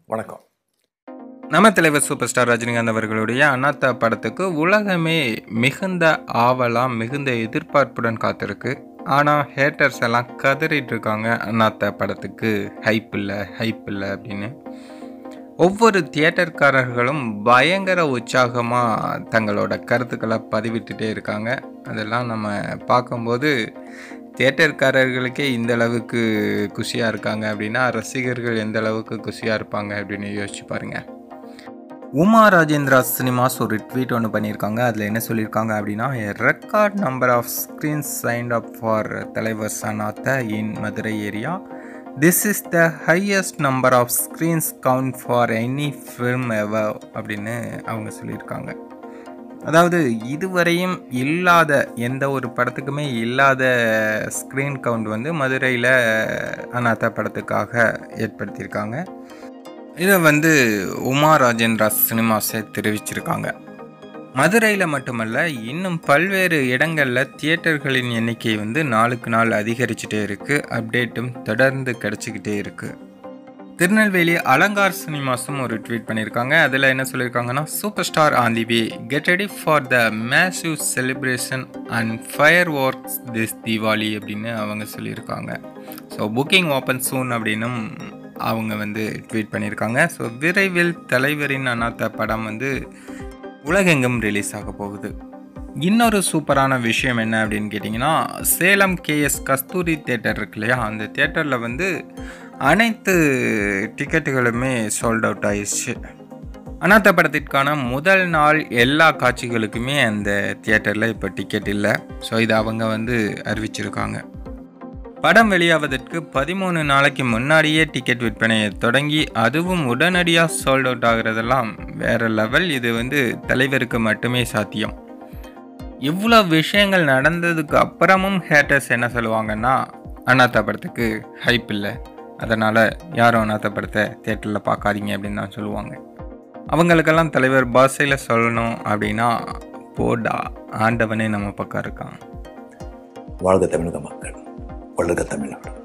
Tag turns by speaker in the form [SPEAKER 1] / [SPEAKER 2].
[SPEAKER 1] வணக்கம்
[SPEAKER 2] நம்ம தலைவர் சூப்பர் ஸ்டார் ரஜினிகாந்த் அவர்களுடைய அண்ணாத்தா படத்துக்கு உலகமே மிகுந்த ஆவலாம் மிகுந்த எதிர்பார்ப்புடன் காத்திருக்கு ஆனால் ஹேட்டர்ஸ் எல்லாம் கதறிட்டு இருக்காங்க அண்ணாத்தா படத்துக்கு ஹைப் இல்லை ஹைப் இல்லை அப்படின்னு ஒவ்வொரு தியேட்டர்காரர்களும் பயங்கர உற்சாகமாக தங்களோட கருத்துக்களை பதிவிட்டுட்டே இருக்காங்க அதெல்லாம் நம்ம பார்க்கும்போது தியேட்டர்காரர்களுக்கே இந்த அளவுக்கு குஷியாக இருக்காங்க அப்படின்னா ரசிகர்கள் எந்த அளவுக்கு குஷியாக இருப்பாங்க அப்படின்னு யோசிச்சு பாருங்க உமா ராஜேந்திரா சினிமாஸ் ஒரு ட்வீட் ஒன்று பண்ணியிருக்காங்க அதில் என்ன சொல்லியிருக்காங்க அப்படின்னா record number of screens signed up for தலைவர் சனாத்த in Madurai area this is the highest number of screens count for any film ever அப்படின்னு அவங்க சொல்லியிருக்காங்க அதாவது இதுவரையும் இல்லாத எந்த ஒரு படத்துக்குமே இல்லாத ஸ்க்ரீன் கவுண்ட் வந்து மதுரையில் அநாதா படத்துக்காக ஏற்படுத்தியிருக்காங்க இதை வந்து உமா ராஜேந்திரா சினிமாஸை தெரிவிச்சிருக்காங்க மதுரையில் மட்டுமல்ல இன்னும் பல்வேறு இடங்களில் தியேட்டர்களின் எண்ணிக்கை வந்து நாளுக்கு நாள் அதிகரிச்சுட்டே இருக்குது அப்டேட்டும் தொடர்ந்து கிடச்சிக்கிட்டே இருக்குது திருநெல்வேலி அலங்கார் சினிமாஸும் ஒரு ட்வீட் பண்ணியிருக்காங்க அதில் என்ன சொல்லியிருக்காங்கன்னா super star on the way get ready for the massive celebration and fireworks this Deepavali அப்படின்னு அவங்க சொல்லியிருக்காங்க ஸோ புக்கிங் ஓப்பன் சூன் அப்படின்னும் அவங்க வந்து ட்வீட் பண்ணியிருக்காங்க ஸோ விரைவில் தலைவரின் அநாத்த படம் வந்து உலகெங்கும் ரிலீஸ் ஆக போகுது இன்னொரு சூப்பரான விஷயம் என்ன அப்படின்னு கேட்டிங்கன்னா சேலம் கேஎஸ் கஸ்தூரி தேட்டர் இருக்கு இல்லையா அந்த தேட்டரில் வந்து அனைத்து டிக்கெட்டுகளுமே சோல்ட் அவுட் ஆயிடுச்சு அநாத்த படத்திற்கான முதல் நாள் எல்லா காட்சிகளுக்குமே அந்த தியேட்டரில் இப்போ டிக்கெட் இல்லை ஸோ இதை அவங்க வந்து அறிவிச்சிருக்காங்க படம் வெளியாவதற்கு பதிமூணு நாளைக்கு முன்னாடியே டிக்கெட் விற்பனையை தொடங்கி அதுவும் உடனடியாக சோல்ட் அவுட் ஆகிறதெல்லாம் வேற லெவல் இது வந்து தலைவருக்கு மட்டுமே சாத்தியம் இவ்வளோ விஷயங்கள் நடந்ததுக்கு அப்புறமும் ஹேட்டர்ஸ் என்ன சொல்லுவாங்கன்னா அண்ணாத்தா படத்துக்கு ஹைப் இல்லை அதனால் யாரும் அண்ணாத்தா படத்தை தேட்டரில் பார்க்காதீங்க அப்படின்னு தான் சொல்லுவாங்க அவங்களுக்கெல்லாம் தலைவர் பாஷையில் சொல்லணும் அப்படின்னா போடா ஆண்டவனே நம்ம பக்கம் இருக்கான்
[SPEAKER 1] வாழ்க தமிழக மக்கள் வளர்க தமிழ்நாடு